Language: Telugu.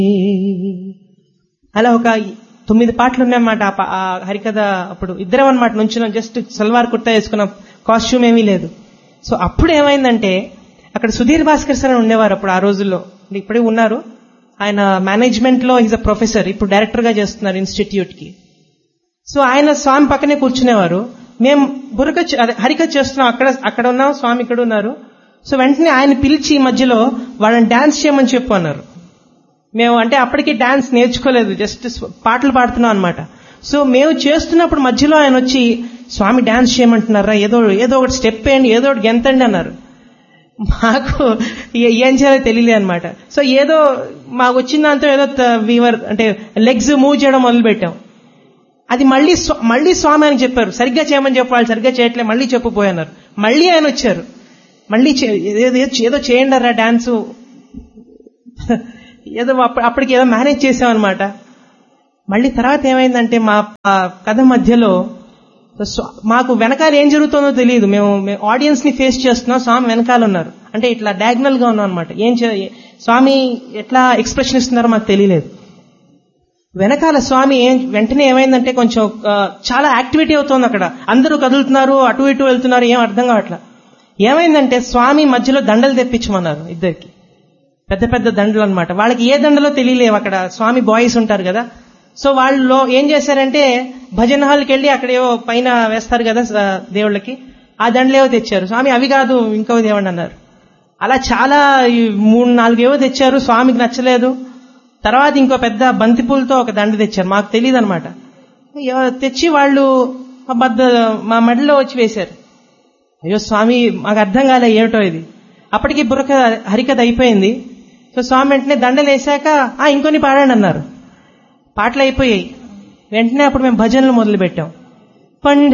అలా ఒక తొమ్మిది పాటలు ఉన్నాయన్నమాట ఆ పా- ఆ హరికథ అప్పుడు ఇద్దరం అనమాట నుంచున్నాం జస్ట్ సల్వార్ కుర్తా వేసుకున్నాం కాస్ట్యూమ్ ఏమీ లేదు సో అప్పుడు ఏమైందంటే అక్కడ సుధీర్ భాస్కర్ సార్ అని ఉండేవారు అప్పుడు ఆ రోజుల్లో ఇప్పుడే ఉన్నారు ఆయన మేనేజ్మెంట్ లో ఈజ్ అ ప్రొఫెసర్ ఇప్పుడు డైరెక్టర్ గా చేస్తున్నారు ఇన్స్టిట్యూట్ కి సో ఆయన స్వామి పక్కనే కూర్చునేవారు మేము బురక చే- అదే హరికథ చేస్తున్నాం అక్కడ అక్కడ ఉన్నాం స్వామి ఇక్కడ ఉన్నారు సో వెంటనే ఆయన పిలిచి ఈ మధ్యలో వాళ్ళని డాన్స్ చేయమని చెప్పు అన్నారు మేము అంటే అప్పటికి డాన్స్ నేర్చుకోలేదు జస్ట్ స్వ- పాటలు పాడుతున్నాం అనమాట సో మేము చేస్తున్నప్పుడు మధ్యలో ఆయన వచ్చి స్వామి డాన్స్ చేయమంటున్నారా ఏదో ఏదో ఒకటి స్టెప్ వేయండి ఏదో ఒకటి గెంతండి అన్నారు మాకు ఏ- ఏం చేయాలో తెలియలే అనమాట సో ఏదో మాకు వచ్చిన దాంతో ఏదో వీవర్ అంటే లెగ్స్ మూవ్ చేయడం మొదలు పెట్టాం అది మళ్ళీ స్వ- మళ్ళీ స్వామి అని చెప్పారు సరిగ్గా చేయమని చెప్పాలి సరిగ్గా చేయట్లే మళ్ళీ చెప్పిపోయన్నారు మళ్ళీ ఆయన వచ్చారు మళ్ళీ చే- ఏదో ఏదో చేయండి రా డాన్స్ ఏదో అప్ప- అప్పటికి ఏదో మేనేజ్ చేసామన్నమాట మళ్ళీ తర్వాత ఏమైందంటే మా ఆ కథ మధ్యలో స్వ- మాకు వెనకాల ఏం జరుగుతుందో తెలియదు మేము ఆడియన్స్ ని ఫేస్ చేస్తున్నాం స్వామి వెనకాల ఉన్నారు అంటే ఇట్లా డయాగ్నల్ గా ఉన్నాం అనమాట ఏం చే- స్వామి ఎట్లా ఎక్స్ప్రెషన్ ఇస్తున్నారో మాకు తెలియలేదు వెనకాల స్వామి ఏం వెంటనే ఏమైందంటే కొంచెం ఆ, చాలా యాక్టివిటీ అవుతోంది అక్కడ అందరూ కదులుతున్నారు అటు ఇటు వెళ్తున్నారు ఏం అర్థం కావట్లా ఏమైందంటే స్వామి మధ్యలో దండలు తెప్పించమన్నారు ఇద్దరికి పెద్ద పెద్ద దండలు అన్నమాట వాళ్ళకి ఏ దండలో తెలియలేవు అక్కడ స్వామి బాయ్స్ ఉంటారు కదా సో వాళ్ళు ఏం చేశారంటే భజన హాల్కి వెళ్ళి అక్కడ ఏవో పైన వేస్తారు కదా స- దేవుళ్ళకి ఆ దండలేవో తెచ్చారు స్వామి అవి కాదు ఇంకో దేవుడు అన్నారు అలా చాలా ఈ మూడు నాలుగు ఏవో తెచ్చారు స్వామికి నచ్చలేదు తర్వాత ఇంకో పెద్ద బంతిపూలతో ఒక దండ తెచ్చారు మాకు తెలియదు అనమాట తెచ్చి వాళ్ళు మా బద్ద మా మెడలో వచ్చి వేశారు అయ్యో స్వామి మాకు అర్థం కాలే ఏమిటో ఇది అప్పటికి బుర్రక హరికథ అయిపోయింది సో స్వామి వెంటనే దండలు వేశాక ఆ ఇంకొని పాడండి అన్నారు పాటలు అయిపోయాయి వెంటనే అప్పుడు మేము భజనలు మొదలు పెట్టాం పండు